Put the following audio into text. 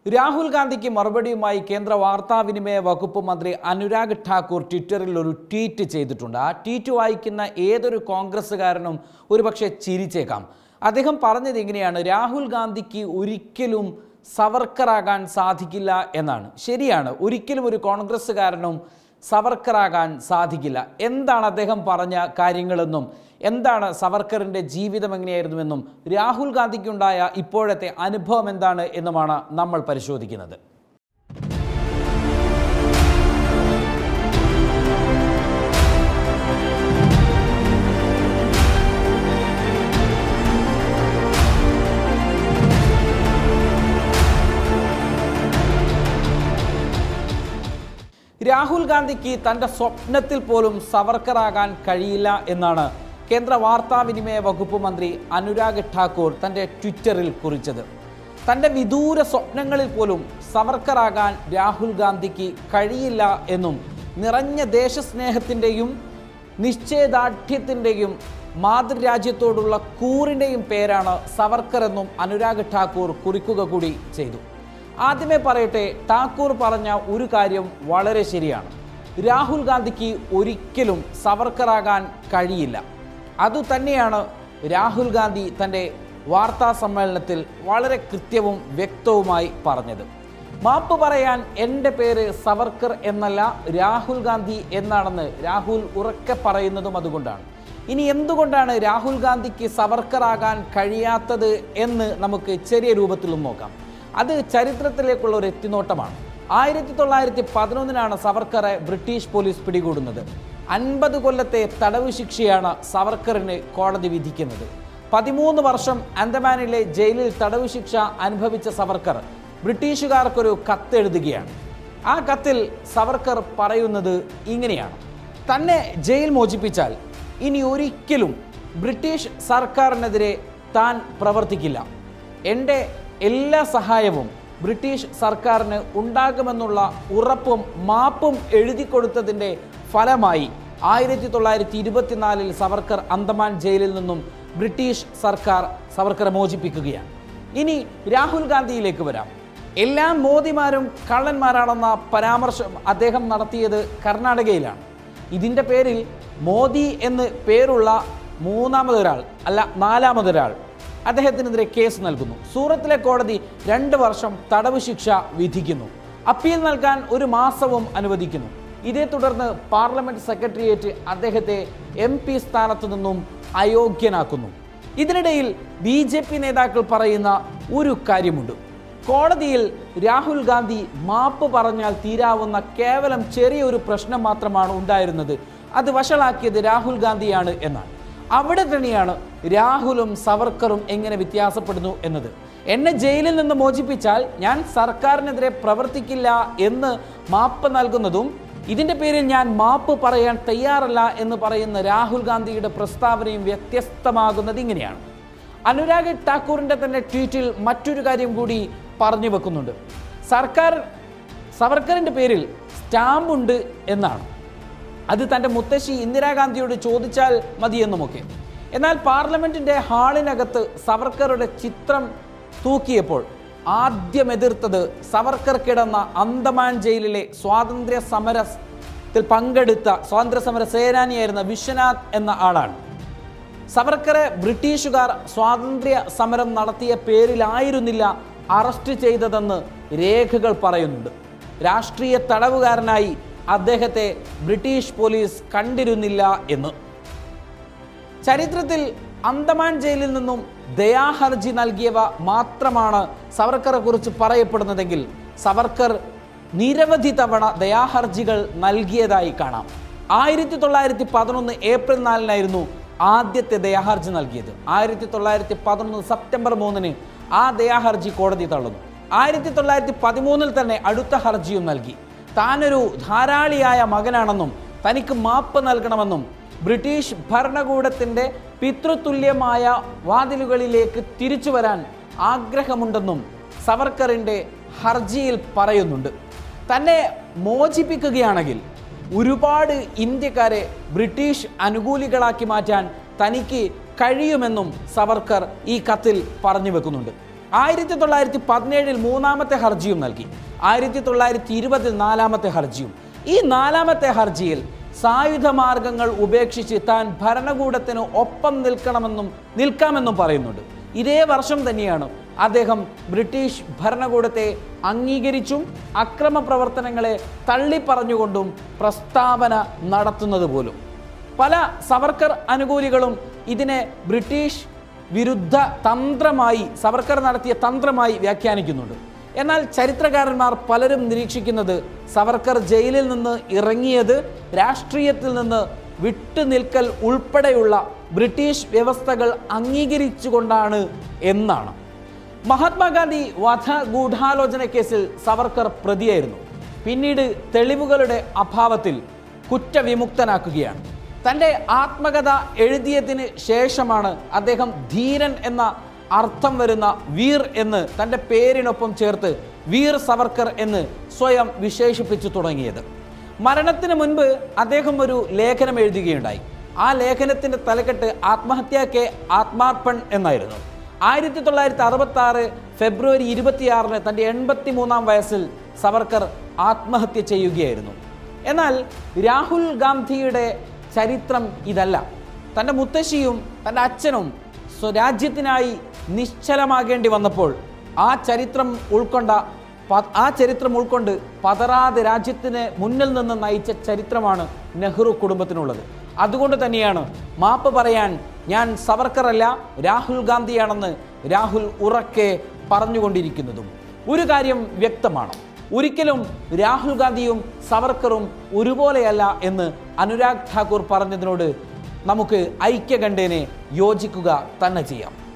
രാഹുൽ ഗാന്ധിക്ക് മറുപടിയുമായി കേന്ദ്ര വാർത്താവിനിമയ വകുപ്പ് മന്ത്രി അനുരാഗ് ഠാക്കൂർ ട്വിറ്ററിൽ ഒരു ട്വീറ്റ് ചെയ്തിട്ടുണ്ട് ആ ട്വീറ്റ് വായിക്കുന്ന ഏതൊരു കോൺഗ്രസ്സുകാരനും ഒരുപക്ഷെ ചിരിച്ചേക്കാം അദ്ദേഹം പറഞ്ഞത് ഇങ്ങനെയാണ് രാഹുൽ ഗാന്ധിക്ക് ഒരിക്കലും സവർക്കറാകാൻ സാധിക്കില്ല എന്നാണ് ശരിയാണ് ഒരിക്കലും ഒരു കോൺഗ്രസ്സുകാരനും സവർക്കറാകാൻ സാധിക്കില്ല എന്താണ് അദ്ദേഹം പറഞ്ഞ കാര്യങ്ങളെന്നും എന്താണ് സവർക്കറിൻ്റെ ജീവിതം എങ്ങനെയായിരുന്നുവെന്നും രാഹുൽ ഗാന്ധിക്കുണ്ടായ ഇപ്പോഴത്തെ അനുഭവം എന്താണ് എന്നുമാണ് നമ്മൾ പരിശോധിക്കുന്നത് രാഹുൽ ഗാന്ധിക്ക് തൻ്റെ സ്വപ്നത്തിൽ പോലും സവർക്കറാകാൻ കഴിയില്ല എന്നാണ് കേന്ദ്ര വാർത്താവിനിമയ വകുപ്പ് മന്ത്രി അനുരാഗ് ഠാക്കൂർ തൻ്റെ ട്വിറ്ററിൽ കുറിച്ചത് തൻ്റെ വിദൂര സ്വപ്നങ്ങളിൽ പോലും സവർക്കറാകാൻ രാഹുൽ ഗാന്ധിക്ക് കഴിയില്ല എന്നും നിറഞ്ഞ ദേശസ്നേഹത്തിൻ്റെയും നിശ്ചയദാർഢ്യത്തിൻ്റെയും മാതൃരാജ്യത്തോടുള്ള കൂറിൻ്റെയും പേരാണ് സവർക്കർ എന്നും അനുരാഗ് ഠാക്കൂർ കുറിക്കുക കൂടി ചെയ്തു ആദ്യമേ പറയട്ടെ ഠാക്കൂർ പറഞ്ഞ ഒരു കാര്യം വളരെ ശരിയാണ് രാഹുൽ ഗാന്ധിക്ക് ഒരിക്കലും സവർക്കറാകാൻ കഴിയില്ല അതുതന്നെയാണ് രാഹുൽ ഗാന്ധി തൻ്റെ വാർത്താ സമ്മേളനത്തിൽ വളരെ കൃത്യവും വ്യക്തവുമായി പറഞ്ഞത് മാപ്പ് പറയാൻ എൻ്റെ പേര് സവർക്കർ എന്നല്ല രാഹുൽ ഗാന്ധി എന്നാണെന്ന് രാഹുൽ ഉറക്കെ പറയുന്നതും അതുകൊണ്ടാണ് ഇനി എന്തുകൊണ്ടാണ് രാഹുൽ ഗാന്ധിക്ക് സവർക്കറാകാൻ കഴിയാത്തത് എന്ന് നമുക്ക് ചെറിയ രൂപത്തിലും നോക്കാം അത് ചരിത്രത്തിലേക്കുള്ള ഒരു എത്തിനോട്ടമാണ് ആയിരത്തി തൊള്ളായിരത്തി പതിനൊന്നിനാണ് സവർക്കറെ ബ്രിട്ടീഷ് പോലീസ് പിടികൂടുന്നത് അൻപത് കൊല്ലത്തെ തടവ് ശിക്ഷയാണ് സവർക്കറിന് കോടതി വിധിക്കുന്നത് പതിമൂന്ന് വർഷം അന്തമാനിലെ ജയിലിൽ തടവ് ശിക്ഷ അനുഭവിച്ച സവർക്കർ ബ്രിട്ടീഷുകാർക്കൊരു കത്തെഴുതുകയാണ് ആ കത്തിൽ സവർക്കർ പറയുന്നത് ഇങ്ങനെയാണ് തന്നെ ജയിൽ മോചിപ്പിച്ചാൽ ഇനി ഒരിക്കലും ബ്രിട്ടീഷ് സർക്കാരിനെതിരെ താൻ പ്രവർത്തിക്കില്ല എൻ്റെ എല്ലാ സഹായവും ബ്രിട്ടീഷ് സർക്കാരിന് ഉണ്ടാകുമെന്നുള്ള ഉറപ്പും മാപ്പും എഴുതി കൊടുത്തതിൻ്റെ ഫലമായി ആയിരത്തി തൊള്ളായിരത്തി ഇരുപത്തിനാലിൽ സവർക്കർ അന്തമാൻ ജയിലിൽ നിന്നും ബ്രിട്ടീഷ് സർക്കാർ സവർക്കറെ മോചിപ്പിക്കുകയാണ് ഇനി രാഹുൽ ഗാന്ധിയിലേക്ക് വരാം എല്ലാ മോദിമാരും കള്ളന്മാരാണെന്ന പരാമർശം അദ്ദേഹം നടത്തിയത് കർണാടകയിലാണ് ഇതിൻ്റെ പേരിൽ മോദി എന്ന് പേരുള്ള മൂന്നാമതൊരാൾ അല്ല നാലാമതൊരാൾ അദ്ദേഹത്തിനെതിരെ കേസ് നൽകുന്നു സൂറത്തിലെ കോടതി രണ്ട് വർഷം തടവ് ശിക്ഷ വിധിക്കുന്നു അപ്പീൽ നൽകാൻ ഒരു മാസവും അനുവദിക്കുന്നു ഇതേ തുടർന്ന് പാർലമെന്റ് സെക്രട്ടേറിയറ്റ് അദ്ദേഹത്തെ എം പി സ്ഥാനത്തു നിന്നും അയോഗ്യനാക്കുന്നു ഇതിനിടയിൽ ബി ജെ പി നേതാക്കൾ പറയുന്ന ഒരു കാര്യമുണ്ട് കോടതിയിൽ രാഹുൽ ഗാന്ധി മാപ്പ് പറഞ്ഞാൽ തീരാവുന്ന കേവലം ചെറിയൊരു പ്രശ്നം മാത്രമാണ് ഉണ്ടായിരുന്നത് അത് വഷളാക്കിയത് രാഹുൽ ഗാന്ധിയാണ് എന്നാണ് അവിടെ തന്നെയാണ് രാഹുലും സവർക്കറും എങ്ങനെ വ്യത്യാസപ്പെടുന്നു എന്നത് എന്നെ ജയിലിൽ നിന്ന് മോചിപ്പിച്ചാൽ ഞാൻ സർക്കാരിനെതിരെ പ്രവർത്തിക്കില്ല എന്ന് മാപ്പ് നൽകുന്നതും ഇതിന്റെ പേരിൽ ഞാൻ മാപ്പ് പറയാൻ തയ്യാറല്ല എന്ന് പറയുന്ന രാഹുൽ ഗാന്ധിയുടെ പ്രസ്താവനയും വ്യത്യസ്തമാകുന്നത് ഇങ്ങനെയാണ് അനുരാഗ് ഠാക്കൂറിന്റെ തന്നെ ട്വീറ്റിൽ മറ്റൊരു കാര്യം കൂടി പറഞ്ഞു വെക്കുന്നുണ്ട് സർക്കാർ സവർക്കറിന്റെ പേരിൽ സ്റ്റാമ്പ് ഉണ്ട് എന്നാണ് അത് തൻ്റെ മുത്തശ്ശി ഇന്ദിരാഗാന്ധിയോട് ചോദിച്ചാൽ മതിയെന്നുമൊക്കെ എന്നാൽ പാർലമെന്റിന്റെ ഹാളിനകത്ത് സവർക്കറുടെ ചിത്രം തൂക്കിയപ്പോൾ ആദ്യം എതിർത്തത് സവർക്കർ കിടന്ന അന്തമാൻ ജയിലിലെ സ്വാതന്ത്ര്യ സമരത്തിൽ പങ്കെടുത്ത സ്വാതന്ത്ര്യ സമര സേനാനിയായിരുന്ന വിശ്വനാഥ് എന്ന ആളാണ് സവർക്കറെ ബ്രിട്ടീഷുകാർ സ്വാതന്ത്ര്യ സമരം നടത്തിയ പേരിലായിരുന്നില്ല അറസ്റ്റ് ചെയ്തതെന്ന് രേഖകൾ പറയുന്നുണ്ട് രാഷ്ട്രീയ തടവുകാരനായി അദ്ദേഹത്തെ ബ്രിട്ടീഷ് പോലീസ് കണ്ടിരുന്നില്ല എന്ന് ചരിത്രത്തിൽ അന്തമാൻ ജയിലിൽ നിന്നും ദയാഹർജി നൽകിയവ മാത്രമാണ് സവർക്കറെ കുറിച്ച് പറയപ്പെടുന്നതെങ്കിൽ സവർക്കർ നിരവധി തവണ ദയാഹർജികൾ നൽകിയതായി കാണാം ആയിരത്തി തൊള്ളായിരത്തി പതിനൊന്ന് ഏപ്രിൽ നാലിനായിരുന്നു ആദ്യത്തെ ദയാഹർജി നൽകിയത് ആയിരത്തി തൊള്ളായിരത്തി പതിനൊന്ന് സെപ്റ്റംബർ മൂന്നിന് ആ ദയാഹർജി കോടതി തള്ളുന്നു ആയിരത്തി തൊള്ളായിരത്തി പതിമൂന്നിൽ തന്നെ അടുത്ത ഹർജിയും നൽകി താനൊരു ധാരാളിയായ മകനാണെന്നും തനിക്ക് മാപ്പ് നൽകണമെന്നും ബ്രിട്ടീഷ് ഭരണകൂടത്തിൻ്റെ പിതൃതുല്യമായ വാതിലുകളിലേക്ക് തിരിച്ചു വരാൻ ആഗ്രഹമുണ്ടെന്നും സവർക്കറിൻ്റെ ഹർജിയിൽ പറയുന്നുണ്ട് തന്നെ മോചിപ്പിക്കുകയാണെങ്കിൽ ഒരുപാട് ഇന്ത്യക്കാരെ ബ്രിട്ടീഷ് അനുകൂലികളാക്കി മാറ്റാൻ തനിക്ക് കഴിയുമെന്നും സവർക്കർ ഈ കത്തിൽ പറഞ്ഞു വെക്കുന്നുണ്ട് ആയിരത്തി തൊള്ളായിരത്തി പതിനേഴിൽ മൂന്നാമത്തെ ഹർജിയും നൽകി ആയിരത്തി തൊള്ളായിരത്തി ഇരുപതിൽ നാലാമത്തെ ഹർജിയും ഈ നാലാമത്തെ ഹർജിയിൽ സായുധ മാർഗങ്ങൾ ഉപേക്ഷിച്ച് താൻ ഭരണകൂടത്തിന് ഒപ്പം നിൽക്കണമെന്നും നിൽക്കാമെന്നും പറയുന്നുണ്ട് ഇതേ വർഷം തന്നെയാണ് അദ്ദേഹം ബ്രിട്ടീഷ് ഭരണകൂടത്തെ അംഗീകരിച്ചും അക്രമ പ്രവർത്തനങ്ങളെ തള്ളിപ്പറഞ്ഞുകൊണ്ടും പ്രസ്താവന നടത്തുന്നത് പോലും പല സവർക്കർ അനുകൂലികളും ഇതിനെ ബ്രിട്ടീഷ് വിരുദ്ധ തന്ത്രമായി സവർക്കർ നടത്തിയ തന്ത്രമായി വ്യാഖ്യാനിക്കുന്നുണ്ട് എന്നാൽ ചരിത്രകാരന്മാർ പലരും നിരീക്ഷിക്കുന്നത് സവർക്കർ ജയിലിൽ നിന്ന് ഇറങ്ങിയത് രാഷ്ട്രീയത്തിൽ നിന്ന് വിട്ടുനിൽക്കൽ ഉൾപ്പെടെയുള്ള ബ്രിട്ടീഷ് വ്യവസ്ഥകൾ അംഗീകരിച്ചുകൊണ്ടാണ് എന്നാണ് മഹാത്മാഗാന്ധി വധ ഗൂഢാലോചന കേസിൽ സവർക്കർ പ്രതിയായിരുന്നു പിന്നീട് തെളിവുകളുടെ അഭാവത്തിൽ കുറ്റവിമുക്തനാക്കുകയാണ് തൻ്റെ ആത്മകഥ എഴുതിയതിന് ശേഷമാണ് അദ്ദേഹം ധീരൻ എന്ന അർത്ഥം വരുന്ന വീർ എന്ന് തൻ്റെ പേരിനൊപ്പം ചേർത്ത് വീർ സവർക്കർ എന്ന് സ്വയം വിശേഷിപ്പിച്ചു തുടങ്ങിയത് മരണത്തിന് മുൻപ് അദ്ദേഹം ഒരു ലേഖനം എഴുതുകയുണ്ടായി ആ ലേഖനത്തിൻ്റെ തലക്കെട്ട് ആത്മഹത്യ കെ ആത്മാർപ്പൺ എന്നായിരുന്നു ആയിരത്തി തൊള്ളായിരത്തി അറുപത്തി ആറ് ഫെബ്രുവരി ഇരുപത്തിയാറിന് തൻ്റെ എൺപത്തി മൂന്നാം വയസ്സിൽ സവർക്കർ ആത്മഹത്യ ചെയ്യുകയായിരുന്നു എന്നാൽ രാഹുൽ ഗാന്ധിയുടെ ചരിത്രം ഇതല്ല തൻ്റെ മുത്തശ്ശിയും തൻ്റെ അച്ഛനും സ്വരാജ്യത്തിനായി നിശ്ചലമാകേണ്ടി വന്നപ്പോൾ ആ ചരിത്രം ഉൾക്കൊണ്ട പ- ആ ചരിത്രം ഉൾക്കൊണ്ട് പതറാതെ രാജ്യത്തിന് മുന്നിൽ നിന്ന് നയിച്ച ചരിത്രമാണ് നെഹ്റു കുടുംബത്തിനുള്ളത് അതുകൊണ്ട് തന്നെയാണ് മാപ്പ് പറയാൻ ഞാൻ സവർക്കറല്ല രാഹുൽ ഗാന്ധിയാണെന്ന് രാഹുൽ ഉറക്കെ പറഞ്ഞുകൊണ്ടിരിക്കുന്നതും ഒരു കാര്യം വ്യക്തമാണ് ഒരിക്കലും രാഹുൽ ഗാന്ധിയും സവർക്കറും ഒരുപോലെയല്ല എന്ന് അനുരാഗ് ഠാക്കൂർ പറഞ്ഞതിനോട് നമുക്ക് ഐക്യകണ്ഠേനെ യോജിക്കുക തന്നെ ചെയ്യാം